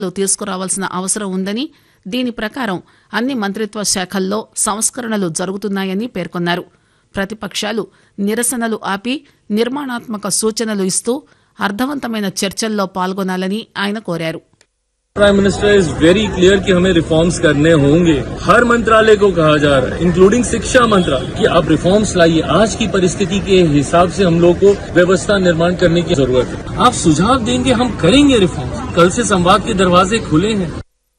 లో తీసుకురావాల్సిన అవసరం ఉందని దీని ప్రకారం అన్ని మంత్రిత్వ శాఖల్లో సంస్కరణలు జరుగుతున్నాయని పేర్కొన్నారు ప్రతిపక్షాలు నిరసనలు ఆపి నిర్మాణాత్మక సూచనలు ఇస్తూ అర్థవంతమైన చర్చల్లో పాల్గొనాలని ఆయన కోరారు prime minister is very clear कि हमें रिफॉर्म्स करने होंगे हर मंत्रालय को कहा जा रहा है इंक्लूडिंग शिक्षा मंत्रालय कि आप रिफॉर्म्स लाइए आज की परिस्थिति के हिसाब से हम लोग को व्यवस्था निर्माण करने की जरूरत है आप सुझाव देंगे हम करेंगे रिफॉर्म्स कल से संवाद के दरवाजे खुले हैं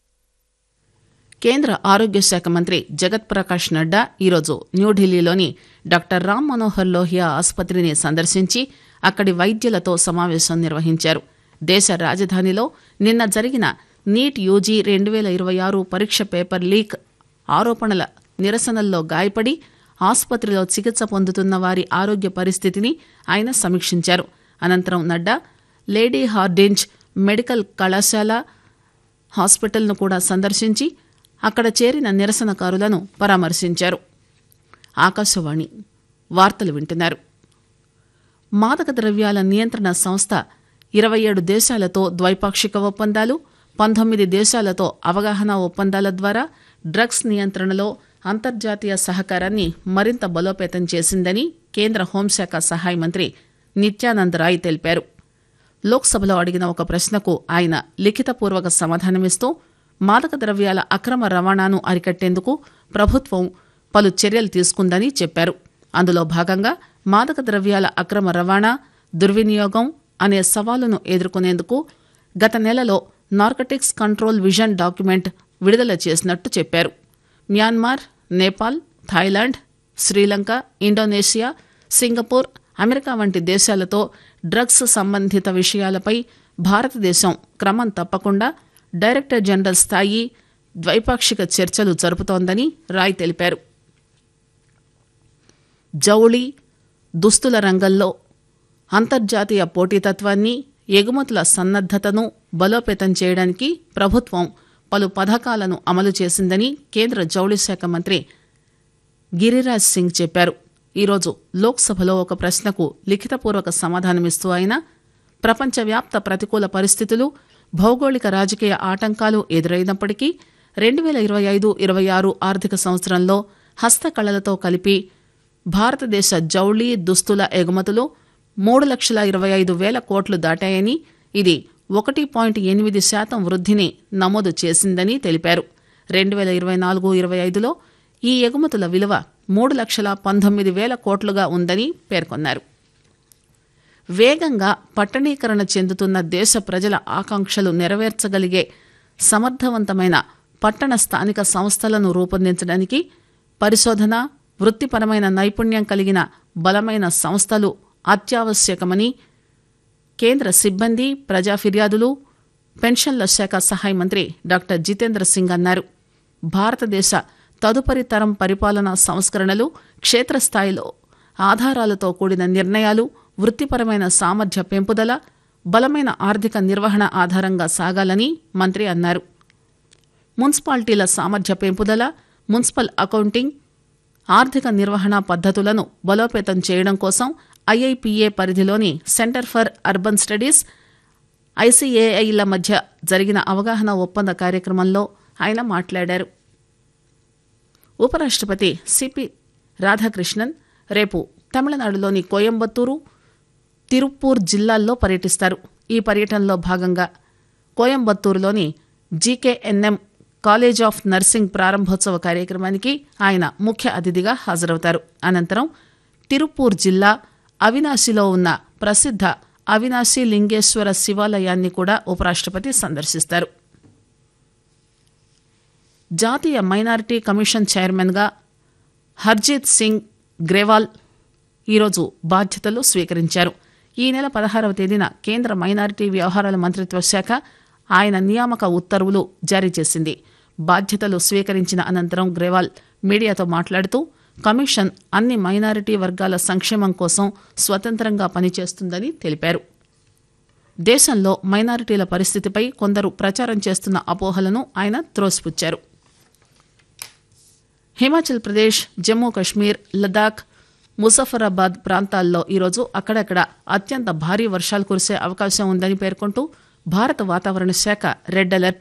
కేంద్ర ఆరోగ్య శాఖ మంత్రి జగత్ ప్రకాష్ నడ్డా ఈరోజు న్యూఢిల్లీలోని డాక్టర్ రామ్ మనోహర్ లోహియా ఆసుపత్రిని సందర్శించి అక్కడి వైద్యులతో సమావేశం నిర్వహించారు దేశ రాజధానిలో నిన్న జరిగిన నీట్ యూజీ రెండు వేల ఇరవై ఆరు పరీక్ష పేపర్ లీక్ ఆరోపణల నిరసనల్లో గాయపడి ఆసుపత్రిలో చికిత్స పొందుతున్న వారి ఆరోగ్య పరిస్థితిని ఆయన సమీక్షించారు అనంతరం నడ్డా లేడీ హార్డింజ్ మెడికల్ కళాశాల హాస్పిటల్ను కూడా సందర్శించి అక్కడ చేరిన నిరసనకారులను పరామర్శించారు ఆకాశవాణి వార్తలు వింటున్నారు మాదక ద్రవ్యాల నియంత్రణ సంస్థ ఇరవై ఏడు దేశాలతో ద్వైపాక్షిక ఒప్పందాలు పంతొమ్మిది దేశాలతో అవగాహన ఒప్పందాల ద్వారా డ్రగ్స్ నియంత్రణలో అంతర్జాతీయ సహకారాన్ని మరింత బలోపేతం చేసిందని కేంద్ర హోంశాఖ సహాయ మంత్రి నిత్యానంద్ రాయ్ తెలిపారు లోక్సభలో అడిగిన ఒక ప్రశ్నకు ఆయన లిఖితపూర్వక సమాధానమిస్తూ మాదక ద్రవ్యాల అక్రమ రవాణాను అరికట్టేందుకు ప్రభుత్వం పలు చర్యలు తీసుకుందని చెప్పారు అందులో భాగంగా మాదక ద్రవ్యాల అక్రమ రవాణా దుర్వినియోగం అనే సవాలును ఎదుర్కొనేందుకు గత నెలలో నార్కటిక్స్ కంట్రోల్ విజన్ డాక్యుమెంట్ విడుదల చేసినట్టు చెప్పారు Myanmar Nepal Thailand Sri Lanka Indonesia Singapore America వంటి దేశాలతో డ్రగ్స్ సంబంధిత విషయాలపై భారతదేశం క్రమం తప్పకుండా డైరెక్టర్ జనరల్ స్థాయి ద్వైపాక్షిక చర్చలు జరుపుతోందని రాయ్ తెలిపారు జౌళి దుస్తుల రంగంలో అంతర్జాతీయ పోటీతత్వాన్ని ఎగుమతుల సన్నద్దతను బలోపేతం చేయడానికి ప్రభుత్వం పలు పథకాలను అమలు చేసిందని కేంద్ర జౌళి శాఖ మంత్రి గిరిరాజ్ సింగ్ చెప్పారు ఈరోజు లోక్సభలో ఒక ప్రశ్నకు లిఖితపూర్వక సమాధానమిస్తూ ఆయన ప్రపంచవ్యాప్త ప్రతికూల పరిస్థితులు భౌగోళిక రాజకీయ ఆటంకాలు ఎదురైనప్పటికీ రెండు వేల ఇరవై ఐదు ఇరవై ఆరు ఆర్థిక సంవత్సరంలో హస్తకళలతో కలిపి భారతదేశ జౌళి దుస్తుల ఎగుమతులు మూడు లక్షల ఇరవై ఐదు వేల కోట్లు దాటాయని ఇది ఒకటి పాయింట్ ఎనిమిది శాతం వృద్ధిని నమోదు చేసిందని తెలిపారు రెండు వేల ఇరవై నాలుగు ఇరవై ఐదులో ఈ ఎగుమతుల విలువ మూడు లక్షల పంతొమ్మిది వేల కోట్లుగా ఉందని పేర్కొన్నారు వేగంగా పట్టణీకరణ చెందుతున్న దేశ ప్రజల ఆకాంక్షలు నెరవేర్చగలిగే సమర్థవంతమైన పట్టణ స్థానిక సంస్థలను రూపొందించడానికి పరిశోధన వృత్తిపరమైన నైపుణ్యం కలిగిన బలమైన సంస్థలు అత్యావశ్యకమని కేంద్ర సిబ్బంది ప్రజా ఫిర్యాదులు పెన్షన్ల శాఖ సహాయ మంత్రి డాక్టర్ జితేంద్ర సింగ్ అన్నారు భారతదేశ తదుపరి తరం పరిపాలనా సంస్కరణలు క్షేత్రస్థాయిలో ఆధారాలతో కూడిన నిర్ణయాలు వృత్తిపరమైన సామర్థ్య పెంపుదల బలమైన ఆర్థిక నిర్వహణ ఆధారంగా సాగాలని మంత్రి అన్నారు మున్సిపాలిటీల సామర్థ్య పెంపుదల మున్సిపల్ అకౌంటింగ్ ఆర్థిక నిర్వహణ పద్ధతులను బలోపేతం చేయడం కోసం ఐఐపిఏ పరిధిలోని సెంటర్ ఫర్ అర్బన్ స్టడీస్ ఐసీఏఐల మధ్య జరిగిన అవగాహన ఒప్పంద కార్యక్రమంలో ఆయన మాట్లాడారు ఉపరాష్ట్రపతి సిపి రాధాకృష్ణన్ రేపు తమిళనాడులోని కోయంబత్తూరు తిరుప్పూర్ జిల్లాల్లో పర్యటిస్తారు ఈ పర్యటనలో భాగంగా కోయంబత్తూరులోని జీకేఎన్ఎం కాలేజ్ ఆఫ్ నర్సింగ్ ప్రారంభోత్సవ కార్యక్రమానికి ఆయన ముఖ్య అతిథిగా హాజరవుతారు అనంతరం తిరుప్పూర్ జిల్లా అవినాశిలో ఉన్న ప్రసిద్ధ అవినాశి లింగేశ్వర శివాలయాన్ని కూడా ఉపరాష్ట్రపతి సందర్శిస్తారు జాతీయ మైనారిటీ కమిషన్ చైర్మన్గా హర్జీత్ సింగ్ గ్రేవాల్ ఈరోజు బాధ్యతలు స్వీకరించారు ఈ నెల పదహారవ తేదీన కేంద్ర మైనారిటీ వ్యవహారాల మంత్రిత్వ శాఖ ఆయన నియామక ఉత్తర్వులు జారీ చేసింది బాధ్యతలు స్వీకరించిన అనంతరం గ్రేవాల్ మీడియాతో మాట్లాడుతూ కమిషన్ అన్ని మైనారిటీ వర్గాల సంక్షేమం కోసం స్వతంత్రంగా పనిచేస్తుందని తెలిపారు దేశంలో మైనారిటీల పరిస్థితిపై కొందరు ప్రచారం చేస్తున్న అపోహలను ఆయన త్రోసిపుచ్చారు హిమాచల్ ప్రదేశ్ జమ్మూ కశ్మీర్ లదాఖ్ ముజఫరాబాద్ ప్రాంతాల్లో ఈరోజు అక్కడక్కడ అత్యంత భారీ వర్షాలు కురిసే అవకాశం ఉందని పేర్కొంటూ భారత వాతావరణ శాఖ రెడ్ అలర్ట్